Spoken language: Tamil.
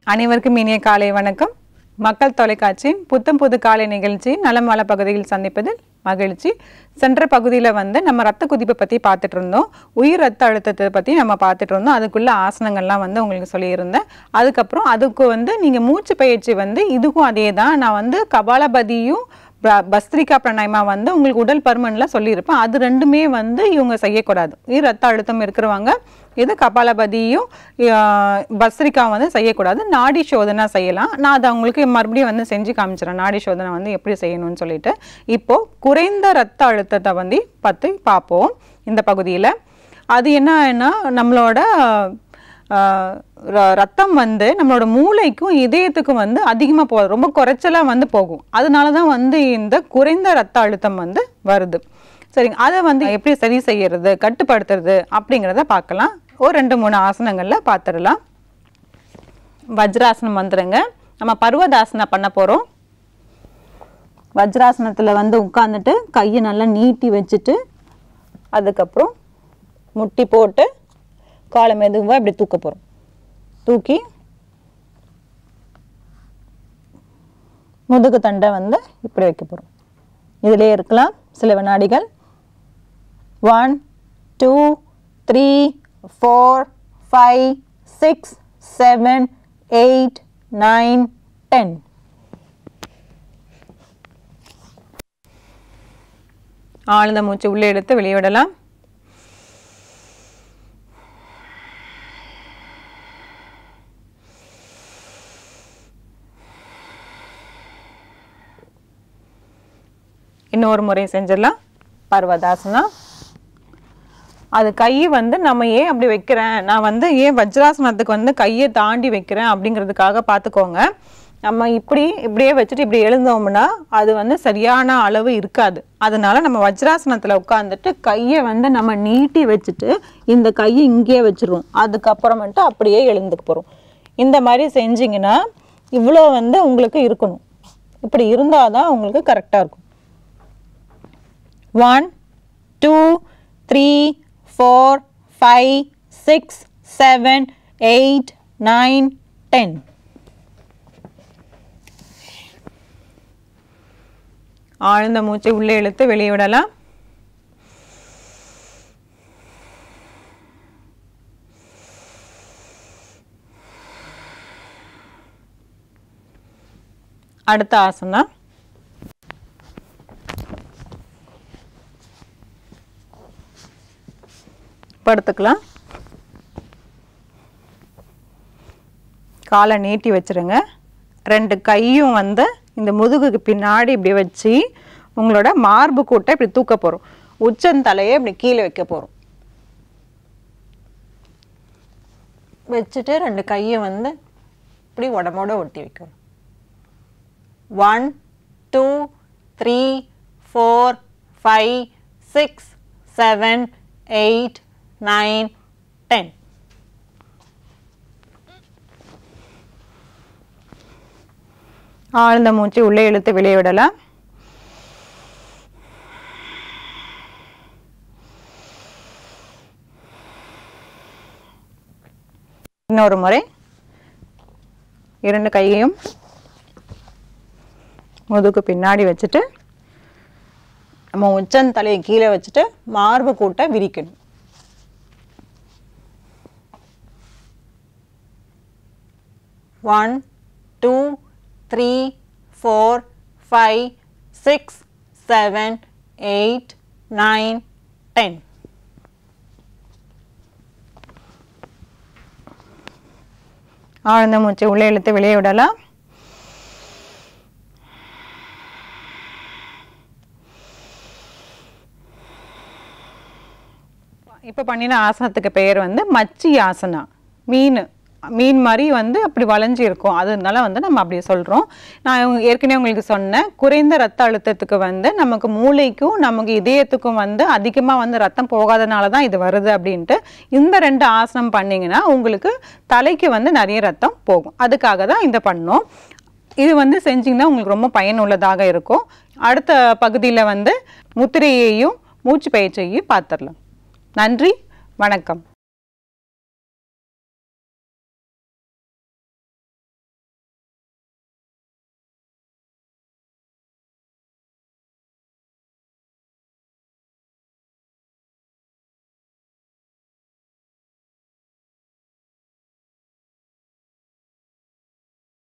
அனைவருக்கும் இனிய காலை வணக்கம் மக்கள் தொலைக்காட்சியின் புத்தம் புது காலை நிகழ்ச்சி நலமால பகுதியில் சந்திப்பதில் மகிழ்ச்சி சென்ற பகுதியில் வந்து நம்ம ரத்த குதிப்பை பற்றி பார்த்துட்டு இருந்தோம் உயிர் ரத்த அழுத்தத்தை பற்றி நம்ம பார்த்துட்டு இருந்தோம் அதுக்குள்ள ஆசனங்கள்லாம் வந்து உங்களுக்கு சொல்லியிருந்தேன் அதுக்கப்புறம் அதுக்கு வந்து நீங்கள் மூச்சு பயிற்சி வந்து இதுக்கும் அதே தான் நான் வந்து கபாலபதியும் ப- பஸ்திரிகா பிராணாயமா வந்து உங்களுக்கு உடல் பருமன்லாம் சொல்லியிருப்பேன் அது ரெண்டுமே வந்து இவங்க செய்யக்கூடாது உயிர் ரத்த அழுத்தம் இருக்கிறவங்க இது கபாலபதியும் ஆஹ், பஸ்திரிகா வந்து செய்யக்கூடாது நாடி சோதனை செய்யலாம் நான் அதை உங்களுக்கு மறுபடியும் வந்து செஞ்சு காமிச்சிடறேன் நாடி சோதனை வந்து எப்படி செய்யணும்னு சொல்லிட்டு இப்போ குறைந்த ரத்த அழுத்தத்தை வந்து பற்றி பார்ப்போம் இந்த பகுதியில் அது என்னன்னா நம்மளோட ஆஹ் ர- ரத்தம் வந்து நம்மளோட மூளைக்கும் இதயத்துக்கும் வந்து அதிகமாக போகுது ரொம்ப குறைச்சலாக வந்து போகும் அதனால தான் வந்து இந்த குறைந்த ரத்த அழுத்தம் வந்து வருது சரிங்க அதை வந்து எப்படி சரி செய்யறது கட்டுப்படுத்துறது அப்படிங்கிறத பார்க்கலாம் ஒரு ரெண்டு மூணு ஆசனங்களில் பார்த்துடலாம் வஜ்ராசனம் வந்துருங்க நம்ம பர்வதாசனம் பண்ண போகிறோம் வஜ்ராசனத்தில் வந்து உட்காந்துட்டு கையை நல்லா நீட்டி வச்சுட்டு அதுக்கப்புறம் முட்டி போட்டு காலை மெதுவாக இப்படி தூக்க போகிறோம் தூக்கி முதுகு தண்டை வந்து இப்படி வைக்க போகிறோம் இதிலே இருக்கலாம் சில வினாடிகள் one two three four five six seven eight nine ten ஆழ்ந்த மூச்சு உள்ளே எடுத்து வெளியே விடலாம் இன்னொரு முறை செஞ்சிடலாம் பர்வதாசனா அது கை வந்து நம்ம ஏன் அப்படி வைக்கிறேன் நான் வந்து ஏன் வஜ்ராசனத்துக்கு வந்து கையை தாண்டி வைக்கிறேன் அப்படிங்கிறதுக்காக பார்த்துக்கோங்க நம்ம இப்படி இப்படியே வச்சுட்டு இப்படி எழுந்தோம்னா அது வந்து சரியான அளவு இருக்காது அதனால நம்ம வஜ்ராசனத்தில் உட்காந்துட்டு கையை வந்து நம்ம நீட்டி வச்சுட்டு இந்த கையை இங்கேயே வச்சிருவோம் அதுக்கப்புறமேட்டு அப்படியே எழுந்துக்க போகிறோம் இந்த மாதிரி செஞ்சீங்கன்னா இவ்வளோ வந்து உங்களுக்கு இருக்கணும் இப்படி இருந்தால் தான் உங்களுக்கு கரெக்டாக இருக்கும் one two three four five six seven eight nine ten ஆழ்ந்த மூச்சை உள்ளே இழுத்து வெளியே விடலாம் அடுத்த ஆசனம் படுத்துக்கலாம் காலை நீட்டி வச்சிருங்க ரெண்டு கையும் வந்து இந்த முதுகுக்கு பின்னாடி இப்படி வச்சு உங்களோட மார்பு கூட்டை இப்படி தூக்க போகிறோம் உச்சந்தலையை இப்படி கீழே வைக்க போகிறோம் வச்சுட்டு ரெண்டு கையை வந்து இப்படி உடம்போட ஒட்டி வைக்கணும் one two three four five six seven eight nine ten ஆழ்ந்த மூச்சு உள்ளே இழுத்து வெளியே விடலாம் இன்னொரு முறை இரண்டு கையையும் முதுகு பின்னாடி வச்சுட்டு நம்ம உச்சன் தலையை கீழே வச்சுட்டு மார்பு கூட்டை விரிக்கணும் one two three four five six seven eight nine ten ஆழ்ந்த மூச்சை உள்ளே இழுத்து வெளியே விடலாம் இப்போ பண்ணின ஆசனத்துக்கு பெயர் வந்து மச்சி ஆசனா மீன் மீன் மாதிரி வந்து அப்படி வளைஞ்சு இருக்கும் அதனால வந்து நம்ம அப்படி சொல்கிறோம் நான் உங்க- ஏற்கனவே உங்களுக்கு சொன்னேன் குறைந்த ரத்த அழுத்தத்துக்கு வந்து நமக்கு மூளைக்கும் நமக்கு இதயத்துக்கும் வந்து அதிகமாக வந்து ரத்தம் போகாதனால தான் இது வருது அப்படின்ட்டு இந்த ரெண்டு ஆசனம் பண்ணீங்கன்னா உங்களுக்கு தலைக்கு வந்து நிறைய ரத்தம் போகும் அதுக்காக தான் இதை பண்ணோம் இது வந்து செஞ்சீங்கன்னா உங்களுக்கு ரொம்ப பயனுள்ளதாக இருக்கும் அடுத்த பகுதியில் வந்து முத்திரையையும் மூச்சு பயிற்சியையும் பார்த்துடலாம் நன்றி வணக்கம்